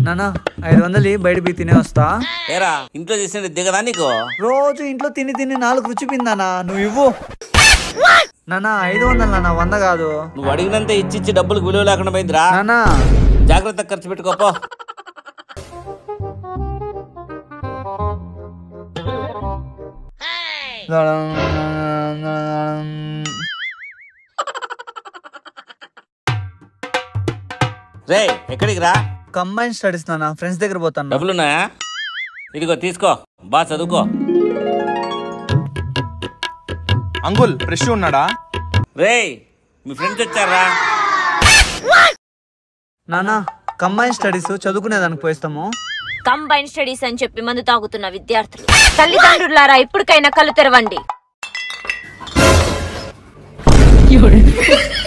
నానా ఐదు వందలు ఇయ్యి, బయట పోయి తినే వస్తా ఏరా ఇంట్లో చేసిన దిగదా నీకు రోజు ఇంట్లో తిని తిని నాలుగు రుచిపోయిందానా నువ్వు ఇవ్వు నానా ఐదు వందలు నాన్న వంద కాదు నువ్వు అడిగినంత ఇచ్చి ఇచ్చి డబ్బులకు విలువ లేకుండా పోయిందిరా నానా జాగ్రత్త ఖర్చు పెట్టుకోపో రే ఎక్కడికి రా కంబైన్ స్టడీస్ నాన్న ఫ్రెండ్స్ దగ్గర పోతాను డబ్బులున్నాయా ఇదిగో తీసుకో బాగా చదువుకో అంకుల్ ఫ్రెష్ ఉన్నాడా రే మీ ఫ్రెండ్స్ వచ్చారా నానా కంబైన్ స్టడీస్ చదువుకునేదానికి పోయిస్తాము కంబైన్ స్టడీస్ అని చెప్పి మందు తాగుతున్న విద్యార్థులు తల్లిదండ్రులారా ఇప్పటికైనా కళ్ళు తెరవండి